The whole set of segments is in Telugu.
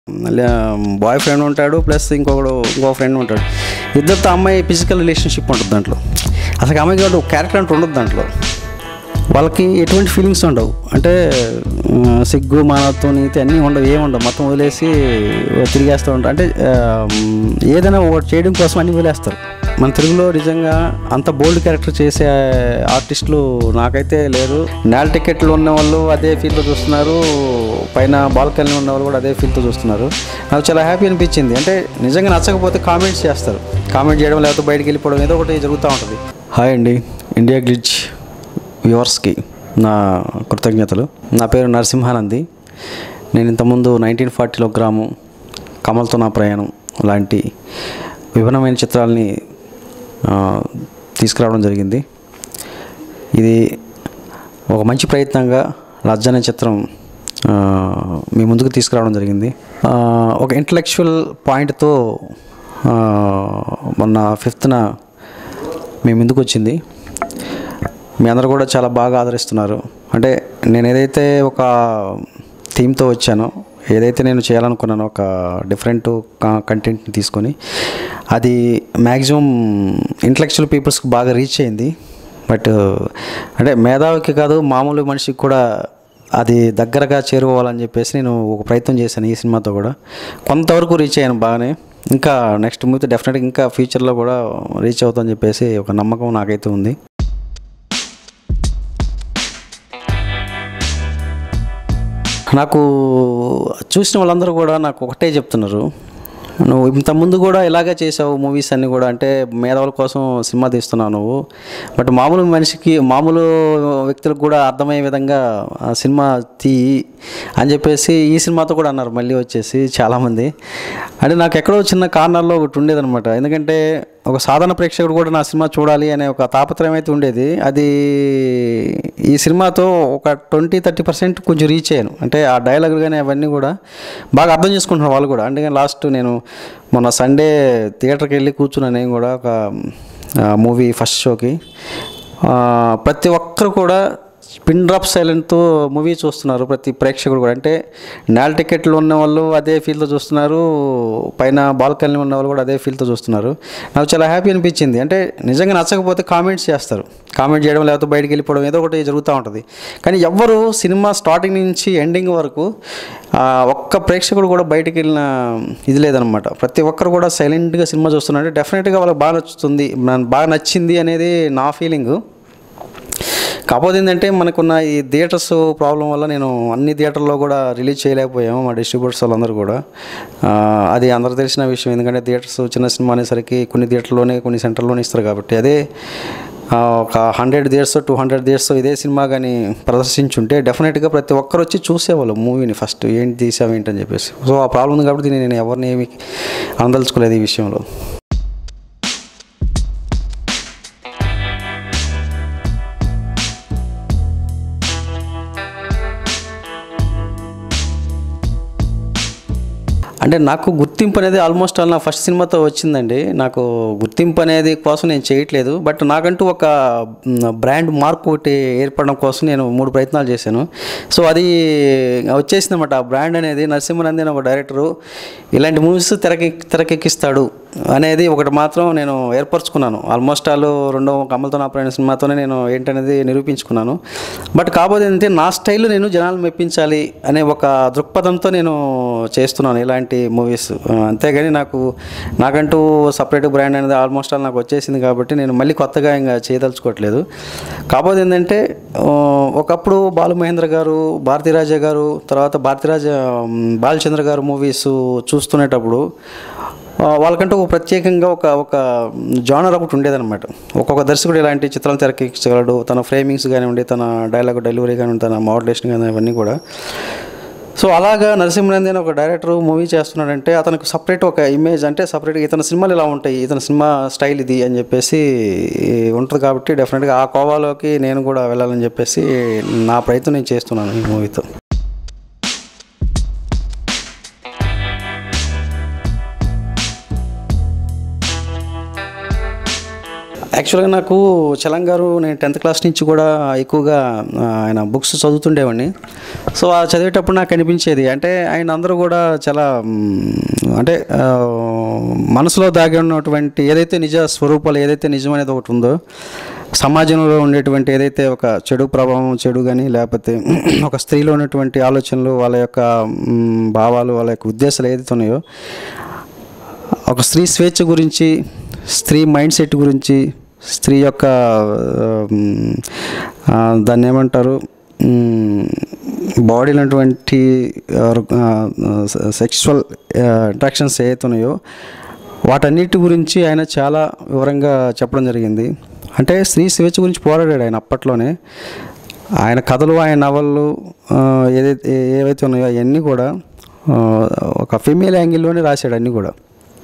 బాయ్ ఫ్రెండ్ ఉంటాడు ప్లస్ ఇంకొకడు ఇంకో ఫ్రెండ్ ఉంటాడు ఇద్దరితో అమ్మాయి ఫిజికల్ రిలేషన్షిప్ ఉంటుంది దాంట్లో అసలు అమ్మాయికి ఒక క్యారెక్టర్ అంటే ఉండదు దాంట్లో వాళ్ళకి ఎటువంటి ఫీలింగ్స్ ఉండవు అంటే ఆ, సిగ్గు మానవత్వం నీతి అన్నీ ఉండవు ఏమి ఉండవు మొత్తం వదిలేసి తిరిగేస్తూ ఉంటారు అంటే ఆ, ఏదైనా ఒకటి చేయడం కోసం అన్నీ వదిలేస్తారు మన తెలుగులో నిజంగా అంత బోల్డ్ క్యారెక్టర్ చేసే ఆర్టిస్టులు నాకైతే లేరు నేల టికెట్లు ఉన్న వాళ్ళు అదే ఫీల్డ్తో చూస్తున్నారు పైన బాల్కనీ ఉన్న వాళ్ళు కూడా అదే ఫీల్డ్తో చూస్తున్నారు నాకు చాలా హ్యాపీ అనిపించింది అంటే నిజంగా నచ్చకపోతే కామెంట్స్ చేస్తారు కామెంట్ చేయడం లేకపోతే బయటికి వెళ్ళిపోవడం ఏదో ఒకటి జరుగుతూ ఉంటుంది హాయ్ అండి ఇండియా గ్లిచ్ వ్యూవర్స్కి నా కృతజ్ఞతలు నా పేరు నరసింహానంది నేను ఇంతకుముందు నైన్టీన్ ఫార్టీలో గ్రామం కమల్తో నా ప్రయాణం లాంటి విభిన్నమైన చిత్రాలని ఆ, తీసుకురావడం జరిగింది ఇది ఒక మంచి ప్రయత్నంగా రాజ్ అనే చిత్రం ఆ, మీ ముందుకు తీసుకురావడం జరిగింది ఆ, ఒక ఇంటలెక్చువల్ పాయింట్తో ఆ, మొన్న ఫిఫ్త్న మీ ముందుకు వచ్చింది మీ అందరూ కూడా చాలా బాగా ఆదరిస్తున్నారు అంటే నేను ఏదైతే ఒక థీమ్తో వచ్చానో ఏదైతే నేను చేయాలనుకున్నానో ఒక డిఫరెంట్ కంటెంట్ని తీసుకొని అది మ్యాక్సిమం ఇంటలెక్చువల్ పీపుల్స్కి బాగా రీచ్ అయింది బట్ అంటే మేధావికి కాదు మామూలు మనిషికి కూడా అది దగ్గరగా చేరుకోవాలని చెప్పేసి నేను ఒక ప్రయత్నం చేశాను ఈ సినిమాతో కూడా కొంతవరకు రీచ్ అయ్యాను బాగానే ఇంకా నెక్స్ట్ మూవీ డెఫినెట్గా ఇంకా ఫ్యూచర్లో కూడా రీచ్ అవుతుందని చెప్పేసి ఒక నమ్మకం నాకైతే ఉంది నాకు చూసిన వాళ్ళందరూ కూడా నాకు ఒకటే చెప్తున్నారు నువ్వు ఇంత ముందు కూడా ఇలాగే చేసావు మూవీస్ అన్నీ కూడా అంటే మేధావుల కోసం సినిమా తీస్తున్నావు నువ్వు బట్ మామూలు మనిషికి మామూలు వ్యక్తులకు కూడా అర్థమయ్యే విధంగా ఆ సినిమా తీ అని చెప్పేసి ఈ సినిమాతో కూడా అన్నారు మళ్ళీ వచ్చేసి చాలామంది అంటే నాకు ఎక్కడో చిన్న కార్నర్లో ఒకటి ఉండేదన్నమాట ఎందుకంటే ఒక సాధారణ ప్రేక్షకుడు కూడా నా సినిమా చూడాలి అనే ఒక తాపత్రయం అయితే ఉండేది అది ఈ సినిమాతో ఒక ట్వంటీ థర్టీ పర్సెంట్ కొంచెం రీచ్ అయ్యాను అంటే ఆ డైలాగులు కానీ అవన్నీ కూడా బాగా అర్థం చేసుకుంటున్నారు వాళ్ళు కూడా అందుకని లాస్ట్ నేను మొన్న సండే థియేటర్కి వెళ్ళి కూర్చున్నాను నేను కూడా ఒక మూవీ ఫస్ట్ షోకి ఆ, ప్రతి ఒక్కరు కూడా పిన్ డ్రాప్ సైలెంట్తో మూవీ చూస్తున్నారు ప్రతి ప్రేక్షకుడు కూడా అంటే నేల టికెట్లు ఉన్న వాళ్ళు అదే ఫీల్తో చూస్తున్నారు పైన బాల్కనీ ఉన్న వాళ్ళు కూడా అదే ఫీల్తో చూస్తున్నారు నాకు చాలా హ్యాపీ అనిపించింది అంటే నిజంగా నచ్చకపోతే కామెంట్స్ చేస్తారు కామెంట్ చేయడం లేకపోతే బయటికి వెళ్ళిపోవడం ఏదో ఒకటి జరుగుతూ ఉంటుంది కానీ ఎవ్వరు సినిమా స్టార్టింగ్ నుంచి ఎండింగ్ వరకు ఆ, ఒక్క ప్రేక్షకుడు కూడా బయటికి వెళ్ళిన ఇది లేదనమాట ప్రతి ఒక్కరు కూడా సైలెంట్గా సినిమా చూస్తున్నారు డెఫినెట్గా వాళ్ళకి బాగా నచ్చుతుంది మన- బాగా నచ్చింది అనేది నా ఫీలింగ్ కాకపోతే ఏంటంటే మనకున్న ఈ థియేటర్స్ ప్రాబ్లం వల్ల నేను అన్ని థియేటర్లో కూడా రిలీజ్ చేయలేకపోయాము మా డిస్ట్రిబ్యూటర్స్ వాళ్ళందరూ కూడా ఆ, అది అందరూ తెలిసిన విషయం ఎందుకంటే థియేటర్స్ చిన్న సినిమా అనేసరికి కొన్ని థియేటర్లోనే కొన్ని సెంటర్లోనే ఇస్తారు కాబట్టి అదే ఆ, ఒక hundred theatres two hundred theatres ఇదే సినిమా కానీ ప్రదర్శించుంటే డెఫినెట్గా ప్రతి ఒక్కరు వచ్చి చూసేవాళ్ళు మూవీని ఫస్ట్ ఏంటి తీసావు ఏంటి అని చెప్పేసి సో ఆ ప్రాబ్లం ఉంది కాబట్టి దీన్ని నేను ఎవరిని ఏమి అందలుచుకోలేదు ఈ విషయంలో అంటే నాకు గుర్తింపు అనేది ఆల్మోస్ట్ ఆల్ నా ఫస్ట్ సినిమాతో వచ్చిందండి నాకు గుర్తింపు అనేది కోసం నేను చేయట్లేదు బట్ నాకంటూ ఒక బ్రాండ్ మార్క్ ఒకటి ఏర్పడడం కోసం నేను మూడు ప్రయత్నాలు చేశాను సో అది వచ్చేసింది అనమాట ఆ బ్రాండ్ అనేది నరసింహనంది అనే ఒక డైరెక్టరు ఇలాంటి మూవీస్ తెరకె తెరకెక్కిస్తాడు అనేది ఒకటి మాత్రం నేను ఏర్పరచుకున్నాను ఆల్మోస్ట్ ఆల్ రెండో కమల్తో నా ప్రయాణ సినిమాతోనే నేను ఏంటనేది నిరూపించుకున్నాను బట్ కాకపోతే ఏంటంటే నా స్టైల్ నేను జనాలు మెప్పించాలి అనే ఒక దృక్పథంతో నేను చేస్తున్నాను ఇలాంటి మూవీస్ అంతేగాని నాకు నాకంటూ సపరేట్ బ్రాండ్ అనేది ఆల్మోస్ట్ ఆల్ నాకు వచ్చేసింది కాబట్టి నేను మళ్ళీ కొత్తగా ఇంకా చేయదలుచుకోవట్లేదు కాకపోతే ఏంటంటే ఆ, ఒకప్పుడు బాలు మహేంద్ర గారు భారతీరాజా గారు తర్వాత భారతీరాజ బాలచంద్ర గారు మూవీస్ చూస్తునేటప్పుడు ఆ, వాళ్ళకంటూ ఒక ప్రత్యేకంగా ఒక ఒక జానర్ ఒకటి ఉండేదన్నమాట ఒక్కొక్క దర్శకుడు ఇలాంటి చిత్రాలు తెరకెక్కించగలడు తన ఫ్రేమింగ్స్ కానివ్వండి తన డైలాగ్ డెలివరీ కానివ్వండి తన మోడలేషన్ కానీ అవన్నీ కూడా సో అలాగా నరసింహనంది అని ఒక డైరెక్టర్ మూవీ చేస్తున్నాడంటే అతనికి సపరేట్ ఒక ఇమేజ్ అంటే సపరేట్ ఇతని సినిమాలు ఇలా ఉంటాయి ఇతని సినిమా స్టైల్ ఇది అని చెప్పేసి ఉంటుంది కాబట్టి డెఫినెట్గా ఆ కోవాలోకి నేను కూడా వెళ్ళాలని చెప్పేసి నా ప్రయత్నం నేను చేస్తున్నాను ఈ మూవీతో యాక్చువల్గా నాకు చలం గారు నేను టెన్త్ క్లాస్ నుంచి కూడా ఎక్కువగా ఆ, ఆయన బుక్స్ చదువుతుండేవాడిని సో ఆ చదివేటప్పుడు నాకు అనిపించేది అంటే ఆయన అందరూ కూడా చాలా మ్, అంటే ఆ, మనసులో దాగి ఉన్నటువంటి ఏదైతే నిజ స్వరూపాలు ఏదైతే నిజం అనేది ఒకటి ఉందో సమాజంలో ఉండేటువంటి ఏదైతే ఒక చెడు ప్రభావం చెడు కానీ లేకపోతే ఒక స్త్రీలో ఉన్నటువంటి ఆలోచనలు వాళ్ళ యొక్క మ్, భావాలు వాళ్ళ యొక్క ఉద్దేశాలు ఏదైతే ఉన్నాయో ఒక స్త్రీ స్వేచ్ఛ గురించి స్త్రీ మైండ్ సెట్ గురించి స్త్రీ యొక్క ఉమ్, ఆ, దాన్ని ఏమంటారు బాడీలో ఉన్నటువంటి సెక్షువల్ అట్రాక్షన్స్ ఏవైతే ఉన్నాయో వాటన్నిటి గురించి ఆయన చాలా వివరంగా చెప్పడం జరిగింది అంటే స్త్రీ స్వేచ్ఛ గురించి పోరాడాడు ఆయన అప్పట్లోనే ఆయన కథలు ఆయన నవళ్ళు ఆ, ఏదైతే ఏవైతే ఉన్నాయో అవన్నీ కూడా ఆ, ఒక ఫీమేల్ యాంగిల్లోనే రాశాడు అన్నీ కూడా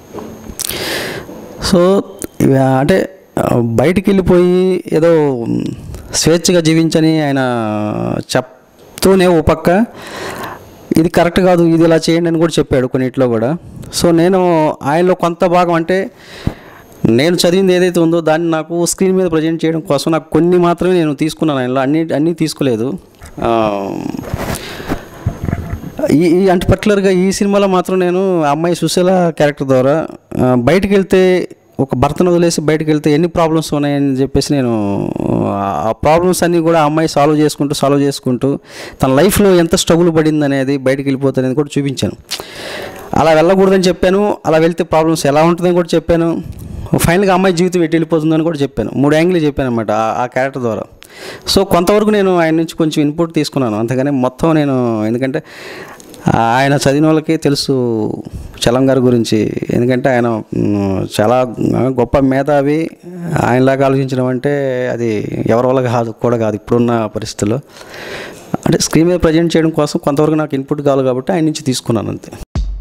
సో ఇవ- అంటే ఆ, బయటికి వెళ్ళిపోయి ఏదో మ్, స్వేచ్ఛగా జీవించని ఆయన చెప్తూనే ఓ పక్క ఇది కరెక్ట్ కాదు ఇది ఇలా చేయండి అని కూడా చెప్పాడు కొన్నిట్లో కూడా సో నేను ఆయనలో కొంత భాగం అంటే నేను చదివింది ఏదైతే ఉందో దాన్ని నాకు స్క్రీన్ మీద ప్రజెంట్ చేయడం కోసం నాకు కొన్ని మాత్రమే నేను తీసుకున్నాను ఆయనలో అన్ని అన్నీ తీసుకోలేదు ఆ, ఈ ఈ అంటే పర్టికులర్గా ఈ సినిమాలో మాత్రం నేను ఆ అమ్మాయి సుశీల క్యారెక్టర్ ద్వారా ఆ, బయటికి వెళ్తే ఒక భర్తను వదిలేసి బయటికి వెళ్తే ఎన్ని ప్రాబ్లమ్స్ ఉన్నాయని చెప్పేసి నేను ఆ ప్రాబ్లమ్స్ అన్నీ కూడా ఆ అమ్మాయి సాల్వ్ చేసుకుంటూ సాల్వ్ చేసుకుంటూ తన లైఫ్లో ఎంత స్ట్రగుల్ పడింది అనేది బయటికి వెళ్ళిపోతుంది అనేది కూడా చూపించాను అలా వెళ్ళకూడదని చెప్పాను అలా వెళ్తే ప్రాబ్లమ్స్ ఎలా ఉంటుందని కూడా చెప్పాను ఫైనల్గా అమ్మాయి జీవితం ఎటు వెళ్ళిపోతుందని కూడా చెప్పాను మూడు యాంగిల్ చెప్పాను అనమాట ఆ క్యారెక్టర్ ద్వారా సో కొంతవరకు నేను ఆయన నుంచి కొంచెం ఇన్పుట్ తీసుకున్నాను అంతగానే మొత్తం నేను ఎందుకంటే ఆయన చదివిన వాళ్ళకి తెలుసు చలం గారి గురించి ఎందుకంటే ఆయన మ్, చాలా గొప్ప మేధావి ఆయనలాగా ఆలోచించడం అంటే అది ఎవరి వల్ల కాదు కూడా కాదు ఇప్పుడున్న పరిస్థితుల్లో అంటే స్క్రీన్ మీద ప్రజెంట్ చేయడం కోసం కొంతవరకు నాకు ఇన్పుట్ కావాలి కాబట్టి ఆయన నుంచి తీసుకున్నాను అంతే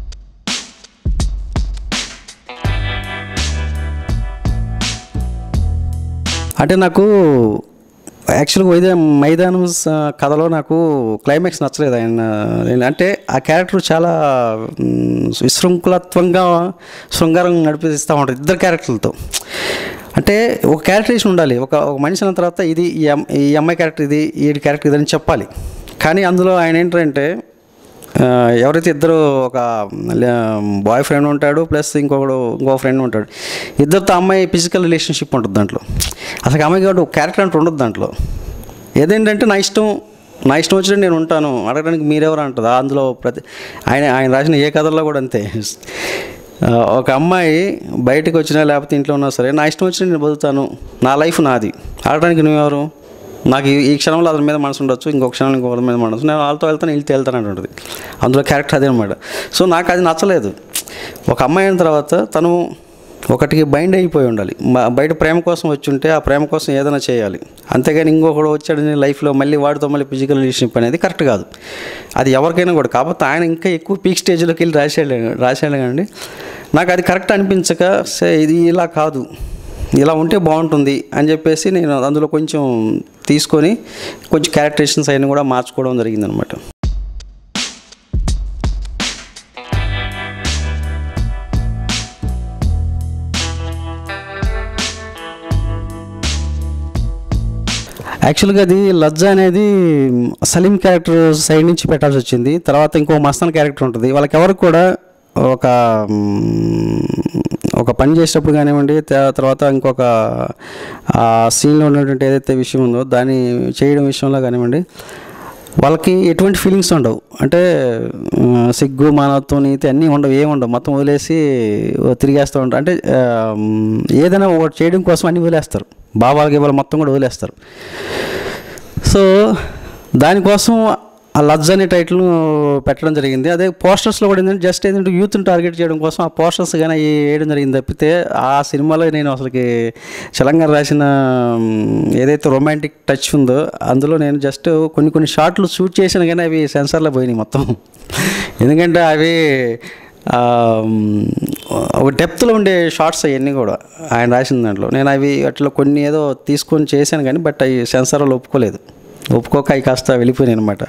అంటే నాకు యాక్చువల్గా వైదే మైదానం స- కథలో నాకు క్లైమాక్స్ నచ్చలేదు ఆయన నేను- అంటే ఆ క్యారెక్టర్ చాలా మ్, విశృంఖలత్వంగా శృంగారం నడిపిస్తూ ఉంటారు ఇద్దరు క్యారెక్టర్లతో అంటే ఒక క్యారెక్టరేషన్ ఉండాలి ఒక ఒక మనిషి అన్న తర్వాత ఇది ఈ అమ్- ఈ అమ్మాయి క్యారెక్టర్ ఇది ఈ క్యారెక్టర్ ఇది అని చెప్పాలి కానీ అందులో ఆయన ఏంటంటే ఆ, ఎవరైతే ఇద్దరు ఒక బాయ్ ఫ్రెండ్ ఉంటాడు ప్లస్ ఇంకొకడు ఇంకో ఫ్రెండ్ ఉంటాడు ఇద్దరితో అమ్మాయి ఫిజికల్ రిలేషన్షిప్ ఉంటుంది దాంట్లో అసలు అమ్మాయి కాబట్టి ఒక క్యారెక్టర్ అంటూ ఉండదు దాంట్లో ఏదేంటంటే నా ఇష్టం నా ఇష్టం వచ్చినట్టు నేను ఉంటాను అడగడానికి మీరెవరు అంటుంది అందులో ప్రతి ఆయన ఆయన రాసిన ఏ కథల్లో కూడా అంతే ఆ, ఒక అమ్మాయి బయటకు వచ్చినా లేకపోతే ఇంట్లో ఉన్నా సరే నా ఇష్టం వచ్చినట్టు నేను బతుకుతాను నా లైఫ్ నాది ఆడడానికి నువ్వెవరు నాకు ఈ- ఈ క్షణంలో అతని మీద మనసు ఉండొచ్చు ఇంకొక క్షణంలో ఇంకొకరి మీద మనసు నేను వాళ్ళతో వెళ్తాను వీళ్ళతో వెళ్తాను అంటుంటుంది అందులో క్యారెక్టర్ అదే అనమాట సో నాకు అది నచ్చలేదు ఒక అమ్మాయి అయిన తర్వాత తను ఒకటికి బైండ్ అయిపోయి ఉండాలి మ- బయట ప్రేమ కోసం వచ్చి ఉంటే ఆ ప్రేమ కోసం ఏదైనా చేయాలి అంతేగాని ఇంకొకడు వచ్చాడు నీ లైఫ్లో మళ్ళీ వాడితో మళ్ళీ ఫిజికల్ రిలేషన్షిప్ అనేది కరెక్ట్ కాదు అది ఎవరికైనా కూడా కాకపోతే ఆయన ఇంకా ఎక్కువ పీక్ స్టేజ్లోకి వెళ్ళి రాసేయాలి రాసేయాలి కానీ నాకు అది కరెక్ట్ అనిపించక సే ఇది ఇలా కాదు ఇలా ఉంటే బాగుంటుంది అని చెప్పేసి నేను అందులో కొంచెం తీసుకొని కొంచెం క్యారెక్టరేషన్స్ అయినా కూడా మార్చుకోవడం జరిగిందనమాట యాక్చువల్గా అది లజ్జ అనేది సలీం క్యారెక్టర్ సైడ్ నుంచి పెట్టాల్సి వచ్చింది తర్వాత ఇంకో మస్తాన్ క్యారెక్టర్ ఉంటుంది వాళ్ళకి ఎవరికి కూడా ఒక మ్, ఒక పని చేసేటప్పుడు కానివ్వండి త- తర్వాత ఇంకొక ఆ సీన్లో ఉన్నటువంటి ఏదైతే విషయం ఉందో దాన్ని చేయడం విషయంలో కానివ్వండి వాళ్ళకి ఎటువంటి ఫీలింగ్స్ ఉండవు అంటే ఆ, సిగ్గు మానవత్వం నీతి అన్నీ ఉండవు ఏమి ఉండవు మొత్తం వదిలేసి తిరిగేస్తూ ఉంటారు అంటే ఆ, మ్, ఏదైనా ఒకటి చేయడం కోసం అన్నీ వదిలేస్తారు భావాలకి ఇవాళ మొత్తం కూడా వదిలేస్తారు సో దానికోసం ఆ లజ్ అనే టైటిల్ పెట్టడం జరిగింది అదే పోస్టర్స్లో కూడా ఏంటంటే జస్ట్ ఏంటంటే యూత్ని టార్గెట్ చేయడం కోసం ఆ పోస్టర్స్ కానీ అవి వేయడం జరిగింది తప్పితే ఆ సినిమాలో నేను అసలుకి చలంగారు రాసిన మ్, ఏదైతే రొమాంటిక్ టచ్ ఉందో అందులో నేను జస్ట్ కొన్ని కొన్ని షార్ట్లు షూట్ చేశాను కానీ అవి సెన్సార్లో పోయినాయి మొత్తం ఎందుకంటే అవి ఆ, మ్, ఒక డెప్త్లో ఉండే షార్ట్స్ అవన్నీ కూడా ఆయన రాసిన దాంట్లో నేను అవి అట్లా కొన్ని ఏదో తీసుకొని చేశాను కానీ బట్ అవి సెన్సార్లో ఒప్పుకోలేదు ఒప్పుకోక అవి కాస్త వెళ్ళిపోయినాయి అనమాట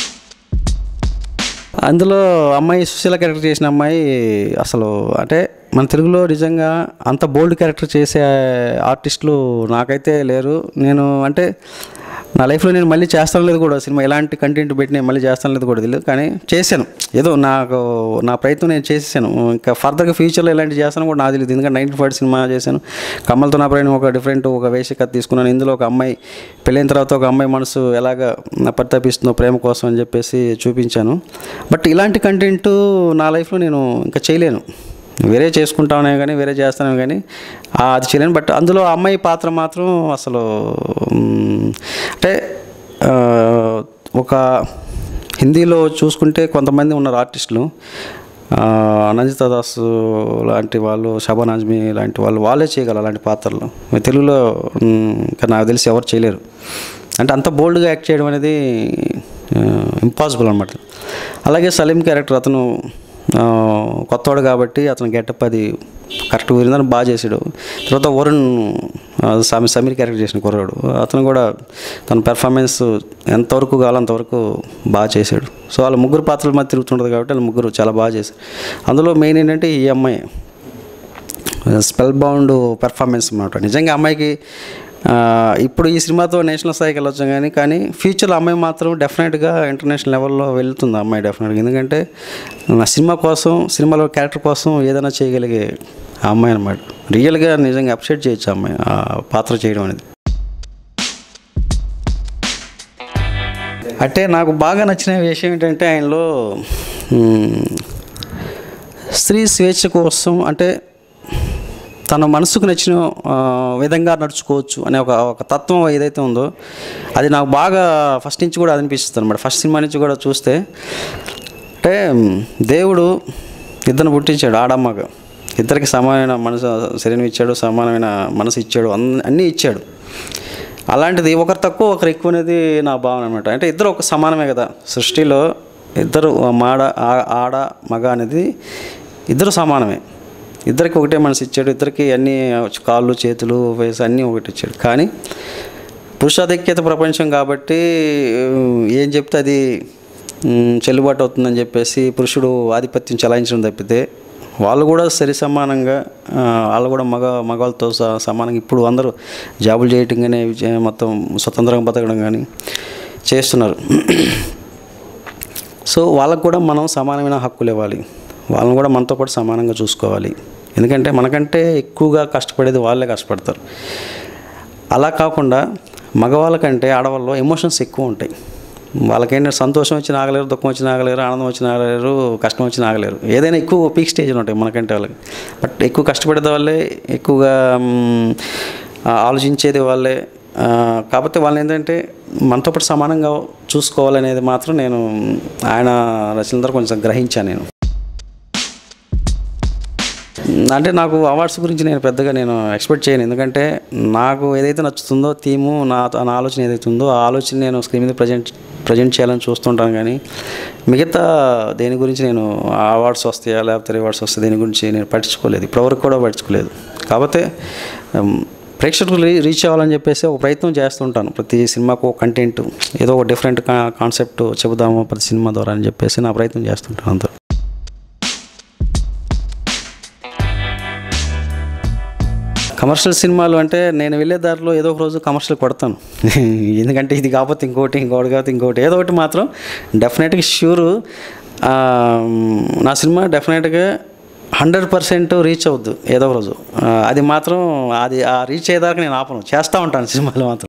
అందులో అమ్మాయి సుశీల క్యారెక్టర్ చేసిన అమ్మాయి అసలు అంటే మన తెలుగులో నిజంగా అంత బోల్డ్ క్యారెక్టర్ చేసే ఆర్టిస్టులు నాకైతే లేరు నేను అంటే నా లైఫ్లో నేను మళ్ళీ చేస్తాను లేదు కూడా సినిమా ఎలాంటి కంటెంట్ పెట్టి నేను మళ్ళీ చేస్తాను లేదు కూడా తెలియదు కానీ చేశాను ఏదో నాకు నా ప్రయత్నం నేను చేసేసాను ఇంకా ఫర్దర్గా ఫ్యూచర్లో ఎలాంటి చేస్తాను కూడా నాకు తెలియదు ఎందుకంటే నైన్టీ ఫైవ్ సినిమా చేశాను కమల్తో నా ప్రయాణం ఒక డిఫరెంట్ ఒక వేషకథ తీసుకున్నాను ఇందులో ఒక అమ్మాయి పెళ్ళైన తర్వాత ఒక అమ్మాయి మనసు ఎలాగ పరితపిస్తుందో ప్రేమ కోసం అని చెప్పేసి చూపించాను బట్ ఇలాంటి కంటెంట్ నా లైఫ్లో నేను ఇంకా చేయలేను వేరే చేసుకుంటానే కానీ వేరే చేస్తానే కానీ ఆ, అది చేయలేను బట్ అందులో ఆ అమ్మాయి పాత్ర మాత్రం అసలు మ్, అంటే ఆ, ఒక హిందీలో చూసుకుంటే కొంతమంది ఉన్నారు ఆర్టిస్టులు ఆ, అనంజిత దాస్ లాంటి వాళ్ళు షబాన్ ఆజ్మీ లాంటి వాళ్ళు వాళ్ళే చేయగలరు అలాంటి పాత్రలు మరి తెలుగులో మ్, ఇంకా నాకు తెలిసి ఎవరు చేయలేరు అంటే అంత బోల్డ్గా యాక్ట్ చేయడం అనేది ఇంపాసిబుల్ అనమాట అలాగే సలీం క్యారెక్టర్ అతను ఆ, కొత్తవాడు కాబట్టి అతను గెటప్ అది కరెక్ట్ కుదిరిందని బాగా చేసాడు తర్వాత వరుణ్ ఆ, సమీ సమీర్ క్యారెక్టర్ చేసిన కుర్రాడు అతను కూడా తన పెర్ఫార్మెన్స్ ఎంతవరకు కావాలో అంతవరకు బాగా చేశాడు సో వాళ్ళ ముగ్గురు పాత్రల మధ్య తిరుగుతుంటుంది కాబట్టి వాళ్ళ ముగ్గురు చాలా బాగా చేశారు అందులో మెయిన్ ఏంటంటే ఈ అమ్మాయి స్పెల్ బౌండ్ పెర్ఫార్మెన్స్ అనమాట నిజంగా అమ్మాయికి ఆ, ఇప్పుడు ఈ సినిమాతో నేషనల్ స్థాయికి వెళ్ళొచ్చు కానీ కానీ ఫ్యూచర్లో అమ్మాయి మాత్రం డెఫినెట్గా ఇంటర్నేషనల్ లెవెల్లో వెళ్తుంది ఆ అమ్మాయి డెఫినెట్గా ఎందుకంటే నా సినిమా కోసం సినిమాలో క్యారెక్టర్ కోసం ఏదైనా చేయగలిగే ఆ అమ్మాయి అనమాట రియల్గా నిజంగా అప్సెట్ చేయొచ్చు ఆ అమ్మాయి ఆ పాత్ర చేయడం అనేది అంటే నాకు బాగా నచ్చిన విషయం ఏంటంటే ఆయనలో మ్, స్త్రీ స్వేచ్ఛ కోసం అంటే తన మనసుకు నచ్చిన ఆ, విధంగా నడుచుకోవచ్చు అనే ఒక ఒక తత్వం ఏదైతే ఉందో అది నాకు బాగా ఫస్ట్ నుంచి కూడా అది అనిపిస్తుంది అనమాట ఫస్ట్ సినిమా నుంచి కూడా చూస్తే అంటే మ్, దేవుడు ఇద్దరిని పుట్టించాడు ఆడమ్మగా ఇద్దరికి సమానమైన మనసు శరీరం ఇచ్చాడు సమానమైన మనసు ఇచ్చాడు అన్ని అన్నీ ఇచ్చాడు అలాంటిది ఒకరు తక్కువ ఒకరు ఎక్కువ అనేది నా భావన అనమాట అంటే ఇద్దరు ఒక సమానమే కదా సృష్టిలో ఇద్దరు మాడ ఆ- ఆడ మగ అనేది ఇద్దరు సమానమే ఇద్దరికి ఒకటే మనసు ఇచ్చాడు ఇద్దరికి అన్ని కాళ్ళు చేతులు ఫేస్ అన్నీ ఒకటి ఇచ్చాడు కానీ పురుషాధిక్యత ప్రపంచం కాబట్టి ఉమ్, ఏం చెప్తే అది ఉమ్, చెల్లుబాటు అవుతుందని చెప్పేసి పురుషుడు ఆధిపత్యం చలాయించడం తప్పితే వాళ్ళు కూడా సరి సమానంగా ఆ, వాళ్ళు కూడా మగ మగవాళ్ళతో స- సమానంగా ఇప్పుడు అందరూ జాబులు చేయటం కానీ ఇవి చే- మొత్తం స్వతంత్రంగా బతకడం కానీ చేస్తున్నారు సో వాళ్ళకు కూడా మనం సమానమైన హక్కులు ఇవ్వాలి వాళ్ళని కూడా మనతో పాటు సమానంగా చూసుకోవాలి ఎందుకంటే మనకంటే ఎక్కువగా కష్టపడేది వాళ్ళే కష్టపడతారు అలా కాకుండా మగవాళ్ళకంటే ఆడవాళ్ళలో ఎమోషన్స్ ఎక్కువ ఉంటాయి వాళ్ళకేంటంటే సంతోషం వచ్చి ఆగలేరు దుఃఖం వచ్చి ఆగలేరు ఆనందం వచ్చి ఆగలేరు కష్టం వచ్చి ఆగలేరు ఏదైనా ఎక్కువ పీక్ స్టేజ్లు ఉంటాయి మనకంటే వాళ్ళకి బట్ ఎక్కువ కష్టపడేది వాళ్ళే ఎక్కువగా మ్, ఆ, ఆలోచించేది వాళ్ళే ఆ, కాకపోతే వాళ్ళు ఏంటంటే మనతో పాటు సమానంగా చూసుకోవాలనేది మాత్రం నేను ఆయన రచనల ద్వారా కొంచెం గ్రహించాను నేను అంటే నాకు అవార్డ్స్ గురించి నేను పెద్దగా నేను ఎక్స్పెక్ట్ చేయను ఎందుకంటే నాకు ఏదైతే నచ్చుతుందో థీము నా నా ఆలోచన ఏదైతే ఉందో ఆ ఆలోచన నేను స్క్రీన్ మీద ప్రజెంట్ ప్రజెంట్ చేయాలని చూస్తుంటాను కానీ మిగతా దేని గురించి నేను అవార్డ్స్ వస్తాయా లేకపోతే రివార్డ్స్ వస్తాయి దేని గురించి నేను పట్టించుకోలేదు ఇప్పటివరకు కూడా పట్టించుకోలేదు కాకపోతే ఉమ్, ప్రేక్షకులు రీ రీచ్ అవ్వాలని చెప్పేసి ఒక ప్రయత్నం చేస్తుంటాను ప్రతి సినిమాకు ఒక కంటెంట్ ఏదో ఒక డిఫరెంట్ కాన్సెప్ట్ చెబుదాము ప్రతి సినిమా ద్వారా అని చెప్పేసి నా ప్రయత్నం చేస్తుంటాను అంతే కమర్షియల్ సినిమాలు అంటే నేను వెళ్ళే దారిలో ఏదో ఒక రోజు కమర్షియల్ కొడతాను ఎందుకంటే ఇది కాకపోతే ఇంకోటి ఇంకోటి కాకపోతే ఇంకోటి ఏదో ఒకటి మాత్రం డెఫినెట్గా ష్యూర్ నా సినిమా డెఫినెట్గా హండ్రెడ్ పర్సెంట్ రీచ్ అవుద్దు ఏదో ఒక రోజు ఆ, అది మాత్రం అది ఆ రీచ్ అయ్యేదాకా నేను ఆపను చేస్తూ ఉంటాను సినిమాలు మాత్రం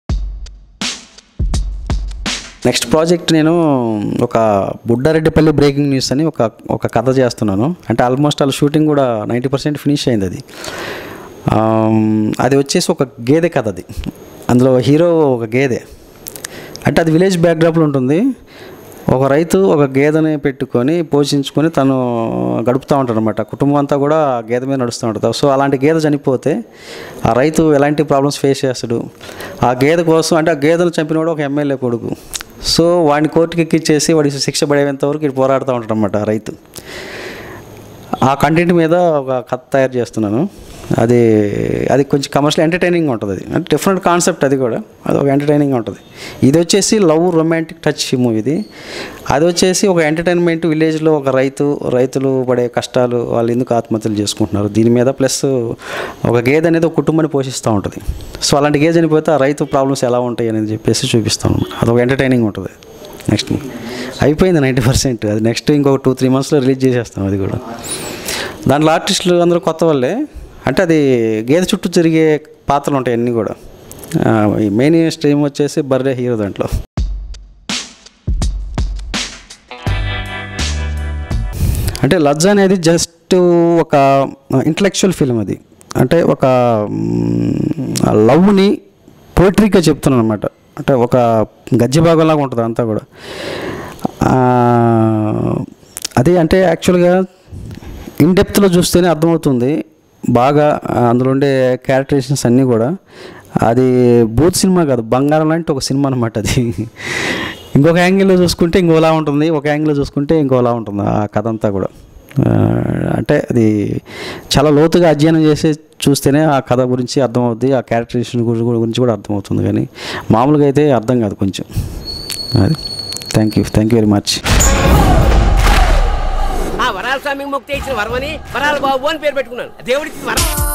నెక్స్ట్ ప్రాజెక్ట్ నేను ఒక బుడ్డారెడ్డిపల్లి బ్రేకింగ్ న్యూస్ అని ఒక ఒక కథ చేస్తున్నాను అంటే ఆల్మోస్ట్ వాళ్ళ షూటింగ్ కూడా నైంటీ పర్సెంట్ ఫినిష్ అయింది అది ఆమ్, అది వచ్చేసి ఒక గేదె కథ అది అందులో హీరో ఒక గేదె అంటే అది విలేజ్ బ్యాక్డ్రాప్లో ఉంటుంది ఒక రైతు ఒక గేదెని పెట్టుకొని పోషించుకొని తను గడుపుతూ ఉంటాడు అనమాట కుటుంబం అంతా కూడా ఆ గేదె మీద నడుస్తూ ఉంటుంది సో అలాంటి గేదె చనిపోతే ఆ రైతు ఎలాంటి ప్రాబ్లమ్స్ ఫేస్ చేస్తాడు ఆ గేదె కోసం అంటే ఆ గేదెను చంపినవాడు ఒక ఎమ్మెల్యే కొడుకు సో వాడిని కోర్టుకి ఎక్కిచ్చేసి వాడికి శిక్ష పడేంత వరకు ఇటు పోరాడుతూ ఉంటాడు అనమాట రైతు ఆ కంటెంట్ మీద ఒక కథ తయారు చేస్తున్నాను అది అది కొంచెం కమర్షియల్ ఎంటర్టైనింగ్ ఉంటుంది అది అంటే డిఫరెంట్ కాన్సెప్ట్ అది కూడా అది ఒక ఎంటర్టైనింగ్ ఉంటుంది ఇది వచ్చేసి లవ్ రొమాంటిక్ టచ్ మూవీ ఇది అది వచ్చేసి ఒక ఎంటర్టైన్మెంట్ విలేజ్లో ఒక రైతు రైతులు పడే కష్టాలు వాళ్ళు ఎందుకు ఆత్మహత్యలు చేసుకుంటున్నారు దీని మీద ప్లస్ ఒక గేదె అనేది ఒక కుటుంబాన్ని పోషిస్తూ ఉంటుంది సో అలాంటి గేదె చనిపోతే ఆ రైతు ప్రాబ్లమ్స్ ఎలా ఉంటాయి అనేది చెప్పేసి చూపిస్తాను అదొక ఎంటర్టైనింగ్ ఉంటుంది నెక్స్ట్ అయిపోయింది నైంటీ పర్సెంట్ అది నెక్స్ట్ ఇంకొక టూ త్రీ మంత్స్లో రిలీజ్ చేసేస్తాం అది కూడా దాంట్లో ఆర్టిస్టులు అందరూ కొత్త వాళ్ళే అంటే అది గేదె చుట్టూ జరిగే పాత్రలు ఉంటాయి అన్నీ కూడా ఆ, ఈ మెయిన్ స్ట్రీమ్ వచ్చేసి బర్రే హీరో దాంట్లో అంటే లజ్జ అనేది జస్ట్ ఒక ఇంటలెక్చువల్ ఫిలిం అది అంటే ఒక లవ్ని పోయిటరీగా చెప్తున్నాను అనమాట అంటే ఒక గద్య భాగంలాగా ఉంటుంది అంతా కూడా ఆ, అదే అంటే యాక్చువల్గా ఇన్ డెప్త్లో చూస్తేనే అర్థమవుతుంది బాగా ఆ, అందులో ఉండే క్యారెక్టరేషన్స్ అన్నీ కూడా అది బూత్ సినిమా కాదు బంగారం లాంటి ఒక సినిమా అనమాట అది ఇంకొక యాంగిల్లో చూసుకుంటే ఇంకోలా ఉంటుంది ఒక యాంగిల్లో చూసుకుంటే ఇంకోలా ఉంటుంది ఆ కథ అంతా కూడా ఆ, అంటే అది చాలా లోతుగా అధ్యయనం చేసి చూస్తేనే ఆ కథ గురించి అర్థమవుద్ది ఆ క్యారెక్టరేషన్ గురించి కూడా అర్థమవుతుంది కానీ మామూలుగా అయితే అర్థం కాదు కొంచెం అది thank you thank you very much ఆ వరాల స్వామికి ముక్తి ఇచ్చిన వరమని వరాల బాబు అని పేరు పెట్టుకున్నాను దేవుడికి వరం